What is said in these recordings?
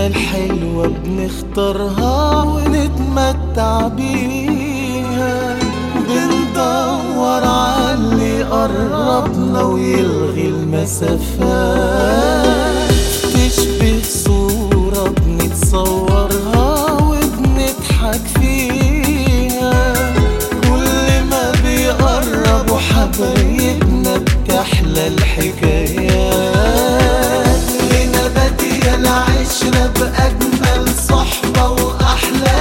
حياتنا الحلوة بنختارها ونتمتع بيها بندور على اللي يقربنا ويلغي المسافات تشبه صورة بنتصورها وبنضحك فيها كل ما بيقربوا حبايبنا بتحلى الحكايات هنا بادية العشرة بأجمل صحبة وأحلى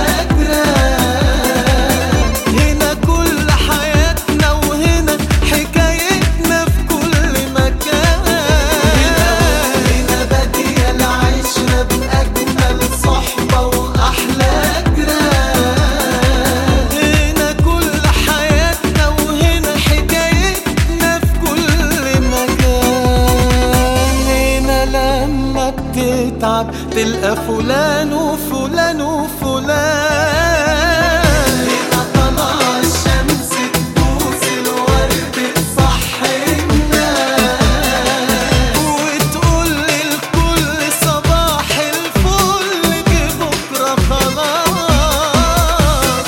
جيران هنا كل حياتنا وهنا حكايتنا في كل مكان هنا بادية العشرة بأجمل صحبة وأحلى جيران هنا كل حياتنا وهنا حكايتنا في كل مكان هنا لما بتتعب تلقى فلان وفلان وفلان هنا طلع الشمس تبوس الورد تصحينا وتقول للكل صباح الفل جه بكره خلاص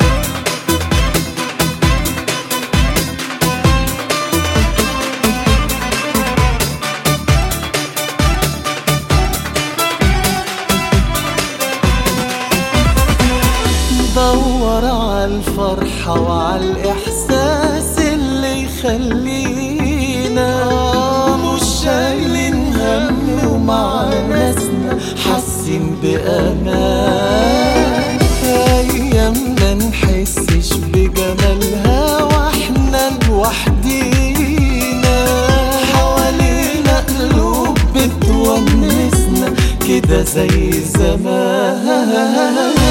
ندور على الفرحة وعلى الإحساس اللي يخلينا مش شايلين هم ومع ناسنا حاسين بأمان أيامنا نحسش بجمالها واحنا لوحدينا حوالينا قلوب بتونسنا كده زي زمان